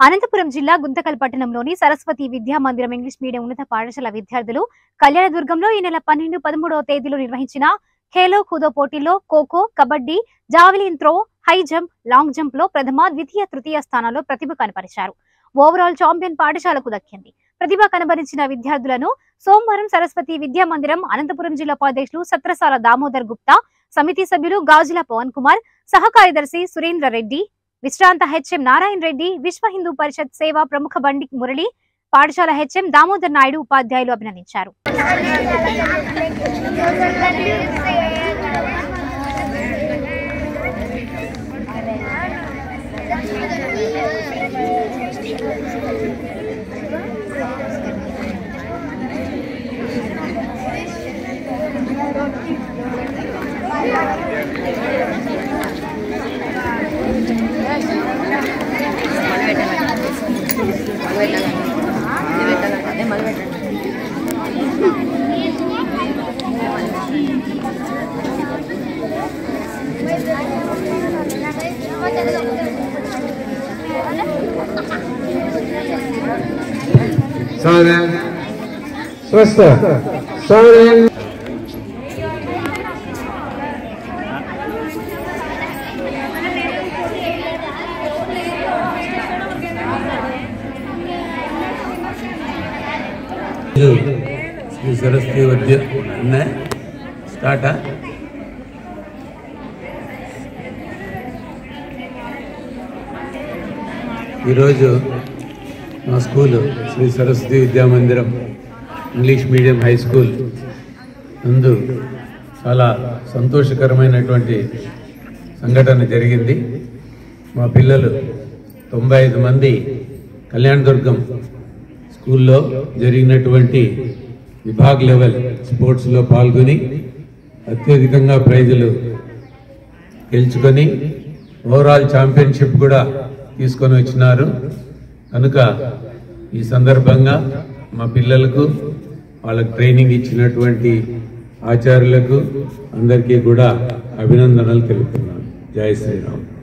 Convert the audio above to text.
అనంతపురం జిల్లా గుంతకల్ పట్టణంలోని సరస్వతి విద్యా మందిరం ఇంగ్లీష్ మీడియం ఉన్నత పాఠశాల విద్యార్థులు కళ్యాణదుర్గంలో ఈ నెల పన్నెండు పదమూడవ తేదీలో నిర్వహించిన ఖేలో ఖుదో పోటీల్లో kho kho kabaddi javelin throw high jump long jump లో ప్రథమ ద్వితీయ తృతీయ స్థానాల్లో ప్రతిభ కనపరిచారు ఓవరాల్ ఛాంపియన్ పాఠశాలకు దక్కింది ప్రతిభ కనబరిచిన విద్యార్థులను సోమవారం సరస్వతి విద్యా మందిరం అనంతపురం జిల్లా ఉపాధ్యక్షులు సత్రసాల దామోదర్ గుప్తా సమితి సభ్యులు గాజుల పవన్ కుమార్ సహ కార్యదర్శి సురేంద్ర రెడ్డి విశ్రాంత హెచ్ఎం నారాయణ రెడ్డి విశ్వ హిందూ పరిషత్ సేవా ప్రముఖ బండి మురళి పాఠశాల హెచ్ఎం దామోదర్ నాయుడు ఉపాధ్యాయులు అభినందించారు सावधान स्वस्थ सावधान ಇದು ಶ್ರೀ ಸರಸ್ವತಿ ವಿದ್ಯೆ ఉన్నాయి స్టార్టా ఈరోజు మా స్కూలు శ్రీ సరస్వతి విద్యా మందిరం ఇంగ్లీష్ మీడియం హై స్కూల్ నందు చాలా సంతోషకరమైనటువంటి సంఘటన జరిగింది మా పిల్లలు తొంభై ఐదు మంది కళ్యాణదుర్గం స్కూల్లో జరిగినటువంటి విభాగ్ లెవెల్ స్పోర్ట్స్లో పాల్గొని అత్యధికంగా ప్రైజులు గెలుచుకొని ఓవరాల్ ఛాంపియన్షిప్ కూడా తీసుకొని వచ్చినారు కనుక ఈ సందర్భంగా మా పిల్లలకు వాళ్ళకి ట్రైనింగ్ ఇచ్చినటువంటి ఆచార్యులకు అందరికీ కూడా అభినందనలు తెలుపుతున్నాను జై శ్రీరామ్